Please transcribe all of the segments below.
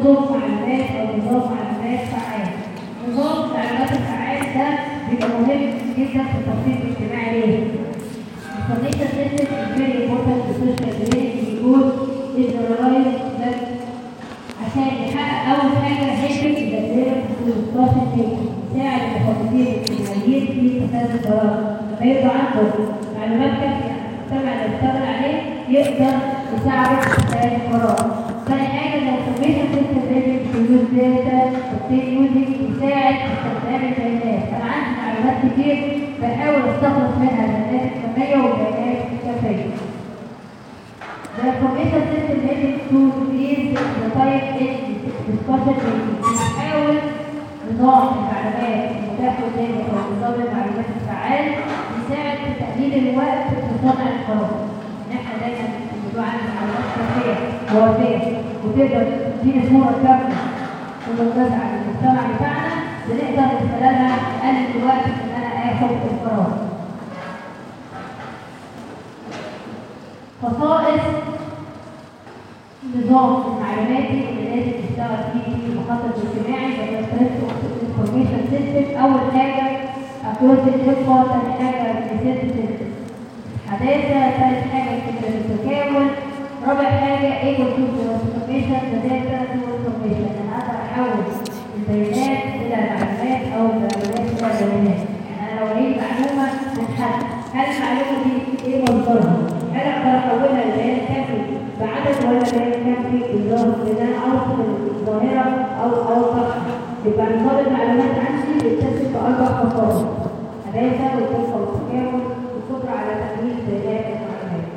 نظام معلومات او نظام معلومات فعال نظام المعلومات الفعال ده بيبقى مهم جدا في التخطيط الاجتماعي ليه الكونكشن سيستم is very important to social community because it generalizes that عشان يحقق أول حاجة هيكل الدائرة في 16 شيء يساعد المخططين الاجتماعيين في اتخاذ القرار لما يبقى عنده معلومات كافية عن المجتمع اللي بيشتغل عليه يقدر يساعده في اتخاذ القرار. ثاني حاجة الانفورميشن سيستم لازم يوز داتا وبتين يوزنج يساعد في استخدام البيانات. أنا عندي معلومات كتير بحاول استخلص منها البيانات الفنية والبيانات الكافية. The information system needed to create the type in discussion بيحاول نظام المعلومات المتاح قدامي او نظام المعلومات الفعال يساعد في تقليل الوقت في صنع القرار. ان احنا دايما بنقول عن معلومات كافيه ووافيه وتقدر تدينا صوره كامله وموجزه عن المجتمع بتاعنا بنقدر من خلالها نقلل الوقت في ان انا اخد القرار. خصائص النظام المعلوماتي اللي لازم تشتغل فيه في المخطط الاجتماعي زي الانفورميشن سيستم اول حاجه اكروس الدقه ثاني حاجه السيستم حداثه ثالث حاجه التكامل رابع حاجه ايه تو انفورميشن داتا تو انفورميشن انا اقدر احول البيانات الى معلومات او المعلومات الى بيانات يعني انا لو لقيت معلومه من حد هل المعلومه دي ايه مصدرها؟ هل اقدر احولها لبيان كافي بعدد ولا بيان كافي بالظاهر لان انا اوصل الظاهره او اوصل يبقى نظام المعلومات عندي بيتسم باربع خصائص حداثه والدقه والتكامل والقدره على تحليل بيانات المعلومات.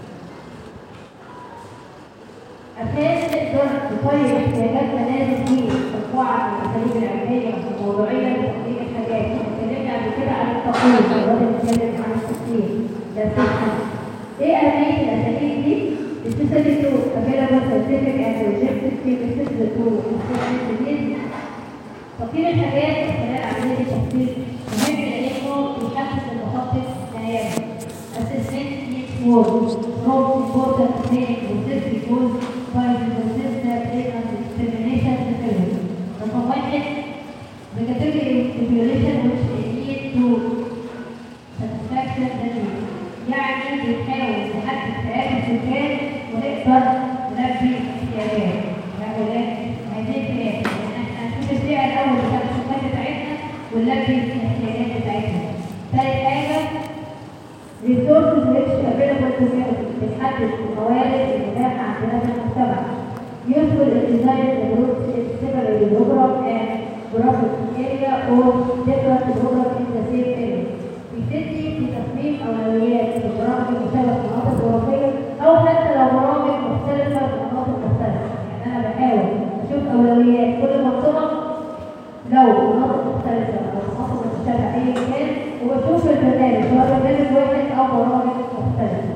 عشان نقدر نقيم احتياجاتنا لازم في مجموعه من الاساليب العلميه والموضوعيه لتقييم الحاجات، اتكلمنا قبل كده عن التقييم، دلوقتي بنتكلم عن التقييم، ده التقييم. ايه اهميه الاساليب دي؟ Specific to available scientific and objective methods to assess disease. تقييم الحاجات من خلال عمليه التخطيط مهم لانه يحدد المخطط نهائي. Assessment needs work from important things with this goals by the consistent and determination determined. رقم واحد the category evaluation which lead to satisfaction that يعني بنحاول نحدد حياة السكان ونقدر نلبي احتياجات هؤلاء هذه الفئات احنا هنشوف الفئة الأول بتاعت السكان بتاعتنا ونلبي الاحتياجات بتاعتنا. ثالث حاجة resources which available to community بتحدد الموارد المتاحة عندنا في المجتمع. Useful in design the groups in several program and profit area or different program in the same area. بتدي في تصميم اولويات لبرامج مختلفه في مناطق جغرافيه او حتى لو برامج مختلفه في مناطق مختلفه يعني انا بحاول اشوف اولويات كل منطقه لو مناطق مختلفه او مناطق مشتبهه ايا كان وبشوف البرنامج سواء برنامج واحد او برامج مختلفه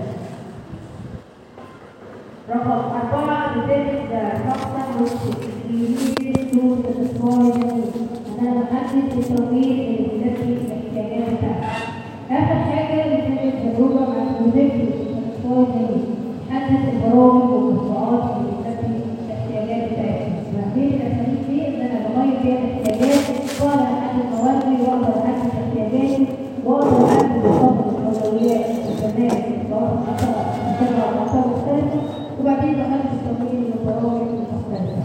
رقم أربعة بتدرس function which related to satisfy the needs. أنا بحدد التوقيت اللي بيلبي الاحتياجات بتاعتي. آخر حاجة بتدرس تجربة مع المدرب satisfy the needs. حدد البرامج والمشروعات اللي بتلبي الاحتياجات بتاعتي. وهذه الأساليب دي إن أنا بغير فيها الاحتياجات وأقدر أحدد مواردي وأقدر أحدد احتياجاتي وأقدر أحدد بالظبط الأولويات والبرنامج سواء منطقة مختلفة أو منطقة مختلفة وبعدين دخلت التمويل للبرامج المختلفة.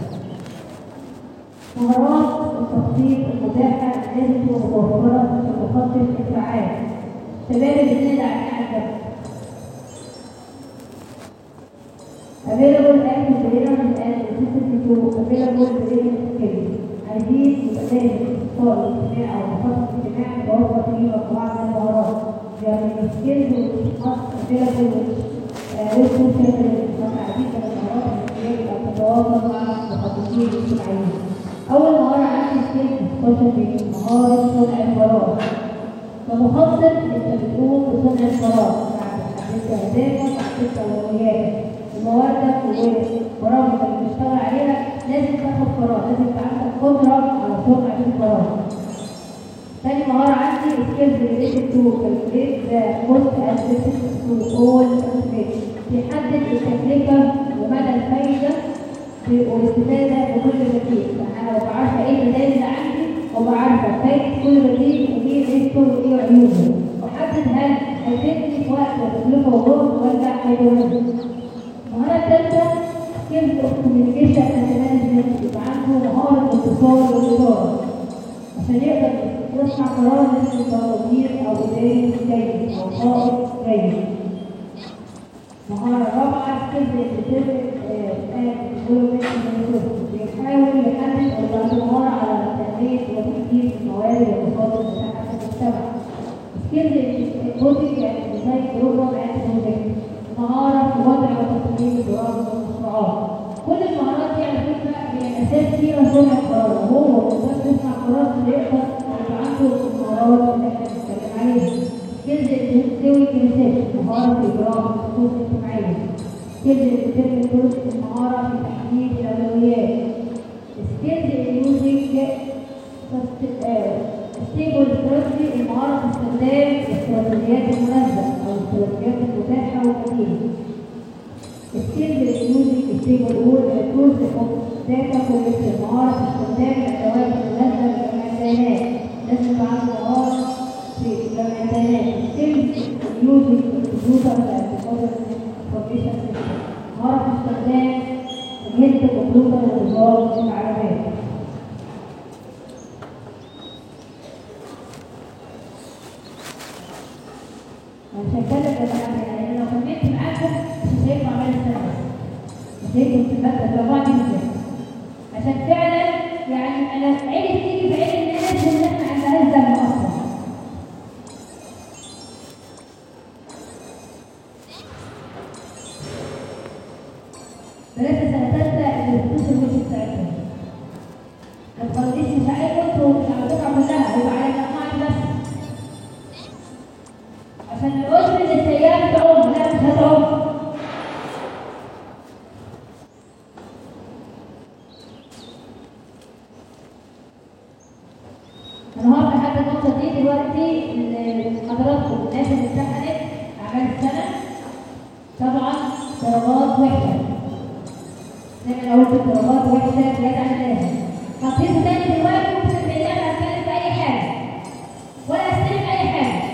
مهارات التخطيط المتاحة لازم تكون متوفرة في المخطط الفعال. شباب الاثنين عن ده. Available active trainers and necessity to available training skills. عايزين يبقى دايما الاتصال الاجتماعي او المخطط الاجتماعي متوفر فيه مجموعة من المهارات. يعني السكيلز والمهارات available والسوشيال عديد من المهارات التي يجب ان تتواصل مع المخططين الاجتماعيين. اول مهاره عندي سكيل سوشيال مهاره صنع القرار. كمخطط انت بتقوم بصنع القرار حددت اهدافك حددت اولوياتك ومواردك وبرامجك اللي بتشتغل عليها لازم تاخد قرار لازم يبقى عندك قدره على صنع القرار. ثاني مهارة عندي skills related to calculate the cost and benefits to all aspects. بيحدد التكلفة ومدى الفايدة والاستفادة لكل كل بديل وايه ميزته وايه عيوبه وحدد هل هيفيدني في وقت وتكلفه وجهد ولا هيضرني المهارة الثالثة سكيلز اوف كوميونيكيشن اند مانجمنت يبقى عنده مهارة الاتصال والإدارة عشان يقدر يصنع قرار مثل يبقى مدير أو إداري جيد أو قائد جيد. مهارة رابعة سكيلز ديفلوبمنت بيحاول يحدد أو يبقى عنده مهارة على تنمية وتحديد الموارد والمصادر المتاحة في المجتمع. سكيلز الكودينج يعني ديزاين بروجرام اند بروجكت مهارة في وضع وتصميم البرامج والمشروعات. كل المهارات دي على فكرة هي الأساس فيها صنع القرار، وهو بس يصنع قرار اللي يقدر يبقى عنده المهارات اللي احنا بنتكلم عليها. سكيلز التسوي ريسيرش مهارة في إجراء خطوط اجتماعية. سكيلز الديترمنت المهارة في تحديد الأولويات. سكيلز اليوزنج ستيبل استراتيجي المهارة في استخدام الاستراتيجيات المناسبة أو الاستراتيجيات المتاحة والبديلة. سكيلز اليوزنج ستيبل تولز اوف داتا كوليكشن مهارة في استخدام الأدوات المناسبة لجمع البيانات. لازم يبقى عنده مهارة في جمع البيانات. سكيلز اليوزنج الكمبيوتر الاعتقاد انفورميشن سيستم مهارة في استخدام أجهزة الكمبيوتر ونظام المعلومات. مش هتكلم بس يعني انا لو كملت معاكم مش هينفع اعمل السنه مش هينفع في الماده لو بعد ازاي عشان فعلا يعني انا عيني بتيجي في عين الناس اللي احنا عندهاش دم اصلا بلاش سنه ثالثه اللي بتدوس الوش بتاعتهم ما تخليش مش عارف انتوا مش على الدفعه كلها هيبقى على مجموعه بس عشان العذر ان السيارة تعوم لا مش هتعوم انا هقف لحد النقطة دي دلوقتي ال- حضراتكم الناس اللي امتحنت أعمال السنة طبعا درجات وحشة زي ما انا قلت درجات وحشة زيادة عن اللازم هتقيسوا تاني دلوقتي اقسم بالله ما هتكلم في أي حاجة ولا هستلم أي حاجة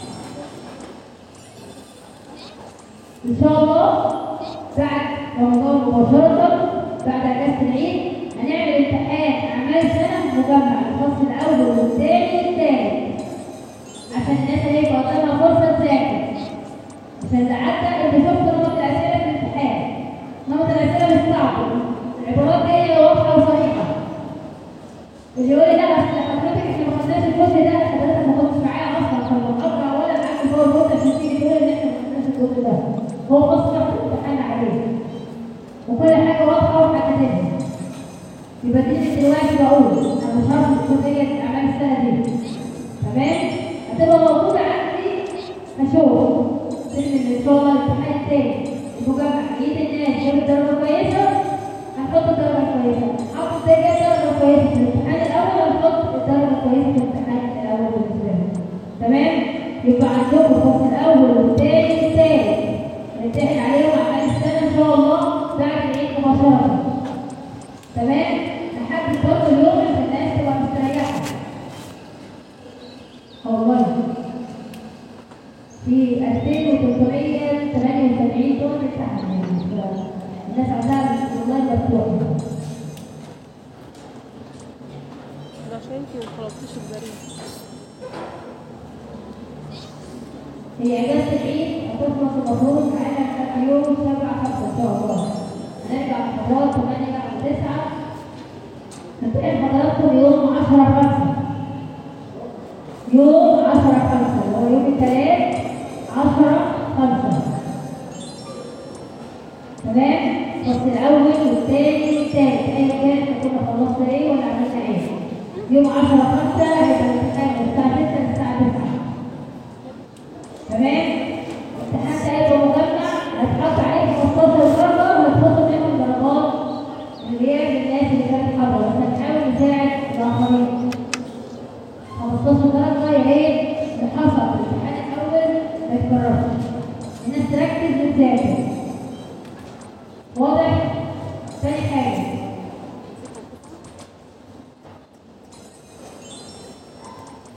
ان شاء الله بعد رمضان مباشرة بعد اجازة العيد هنعمل امتحان اعمال سنة مجمع الفصل الاول والثاني والثالث عشان الناس اللي يبقى قدامها فرصة تذاكر عشان اللي عدى انت شفت نمط الاسئلة في الامتحان نمط الاسئلة مش صعب العبارات جاية واضحة وصريحة اللي يقول لي لا اصل حضرتك احنا ما خدناش الجزء ده حضرتك ما كنتش معايا اصلا في المحاضرة ولا معاك في الجزء عشان تيجي تقول ان احنا ما خدناش الجزء ده هو مصدر الامتحان عليه وكل حاجة واضحة وحاجتين يبقى دي دلوقتي بقول انا مش هعرف الجزئية اعمال السنة دي تمام هتبقى موجودة عندي هشوف سن ان شاء الله الامتحان التاني المجمع ايد الناس جابت درجة كويسة هنحط درجة كويسة حط ده جاب درجة كويسة في الامتحان الأول هنحط الدرجة كويسة في الامتحان الأول بالنسبة لنا تمام يبقى عندكم الفصل الأول والثاني والثالث نمتحن عليهم أعمال السنة إن شاء الله بعد العيد مباشرة تمام لحد برضه اليوم عشان الناس تبقى مستريحة والله في 2378 دول امتحان الناس عندها والله مفتوحة عشان انتي ما خلصتيش البريد هي اجازه العيد هتخلص المفروض معانا لحد يوم 7 5 ان شاء الله هنرجع محاضرات 8 بعد 9 هنتقابل حضراتكم يوم 10 5 يوم 10 5 اللي هو يوم الثلاث 10 5 تمام الفصل الاول والثاني والثالث ايا كان احنا كنا خلصنا ايه ولا عملنا ايه يوم 10 5 هيبقى الامتحان من الساعه 6 للساعه 9 تمام امتحان ده هيبقى مجمع هتحط عليه 15 درجه وهتحط منهم درجات اللي هي للناس اللي كانت حاضره بس هنحاول نساعد الاخرين 15 درجه يا ريت اللي حصل في الامتحان الاول ما يتكررش الناس تركز وتذاكر واضح تاني حاجه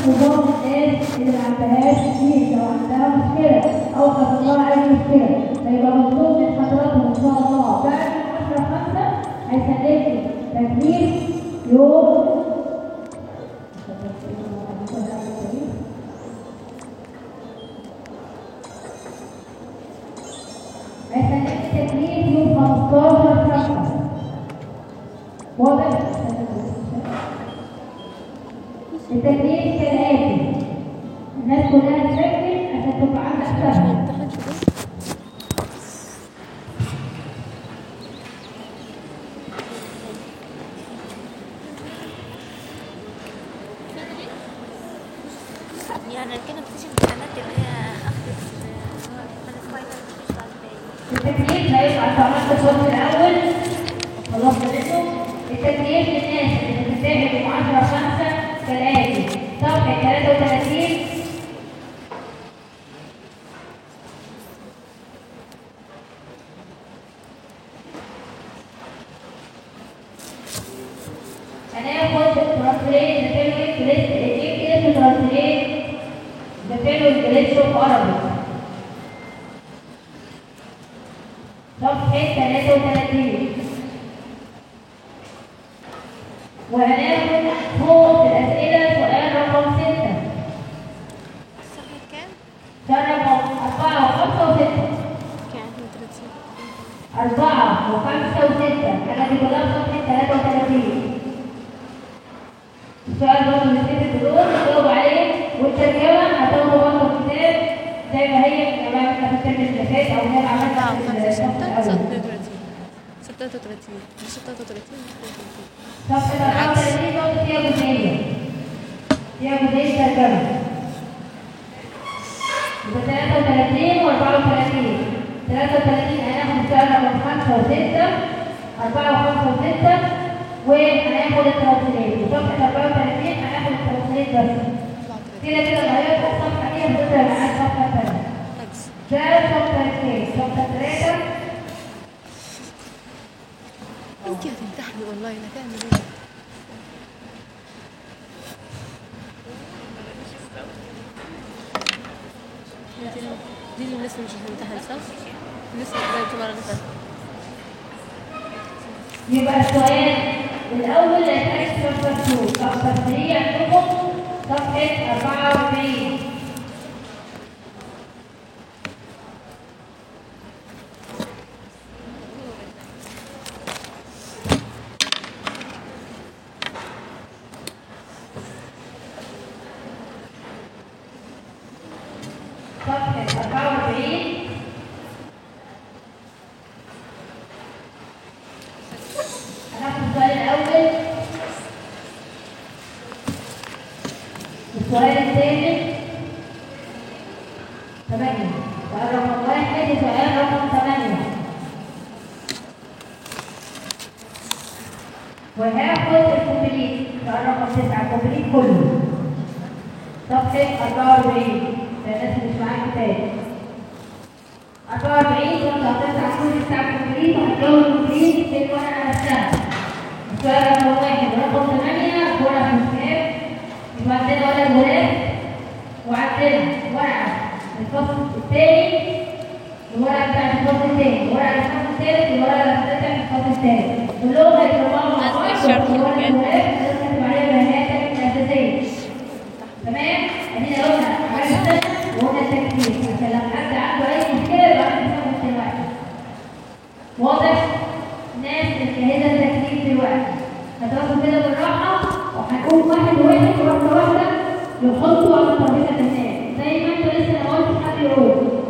نظام الناس اللي ما عندهاش كتير لو عندها مشكلة أو حصل لها أي مشكلة فيبقى مطلوب من حضراتكم إن شاء الله بعد 10 5 هيسلمني تكليف يوم هيسلمني تكليف يوم 15 5 واضح؟ التكليف كالآتي الناس كلها تسجل عشان تبقى عندك فهم امتحان شو ده؟ يعني كده بتيجي امتحانات اللي هي اخر امتحان الفاينل مش بعد باقي التكليف هيبقى عملت الصوت الأول خلاص منه التكليف للناس اللي بتتابع يوم 10 5 كالآتي صفحة 33 هناخد ترانسليت ذا فيلويك ليست ايه اسم ترانسليت ذا فيلويك ليست اوف عربي صفحة 33 وهناخد فوق الأسئلة سؤال رقم 6 صفحة كام؟ سؤال رقم 4 و5 و6 كام 30 أربعة وخمسة وستة أنا دي كلها في صفحة 33 السؤال برضه اللي في الدور تجاوب عليه والترجمة هتاخده برضه في الكتاب زي ما هي كمان احنا في الترم اللي فات أو هي عملتها في الصف الأول 36 مش 36 صفحة 34 برضه فيها جزئية فيها جزئية ترجمة يبقى 33 و 34 33 هناخد السؤال رقم 5 و6 4 و5 و6 وهناخد الترانسليت وصفحة 34 هناخد الترانسليت بس كده كده غيرت الصفحة دي هتبدأ معاك صفحة تانية ده صفحة 2 صفحة 3 انت هتمتحني اونلاين هتعمل ايه؟ انت دي اللي الناس اللي مش هتمتحن صح؟ الناس اللي قريت المره اللي فاتت يبقى السؤال الأول هيتقال صفحة 2 صفحة 3 عندكم صفحة 44 صفحة 44 هناخد السؤال الأول السؤال الثاني ثمانية سؤال رقم واحد وسؤال رقم ثمانية وهاخد الكوبليت سؤال رقم تسعة الكوبليت كله صفحة 44 للناس اللي مش معاك كتاب 44 كنت هتطلع كل بتاع الكوبليت وهتجاوب الكوبليت في الورقة نفسها السؤال رقم واحد ورقم ثمانية ورقة في الكتاب يبقى عندنا ورقة الغلاف وعندنا ورقة الفصل الثاني الورقة بتاعت الفصل الثاني الورقة الفصل الثالث والورقة الثالثة في الفصل الثاني كلهم هيتجمعوا مع بعض ورقة الغلاف لازم تكتب عليها بياناتك الأساسية تمام؟ ادينا قلنا عرفنا وقلنا التكتيك عشان لو حد عنده اي مشكله يبقى عارف يفهم دلوقتي واضح؟ ناس مجهزه التكتيك دلوقتي هتاخدوا كده بالراحه وهنقول واحد واحد واحده واحده يحطوا على طريقه الناس زي ما انت لسه ما قلت حد يقول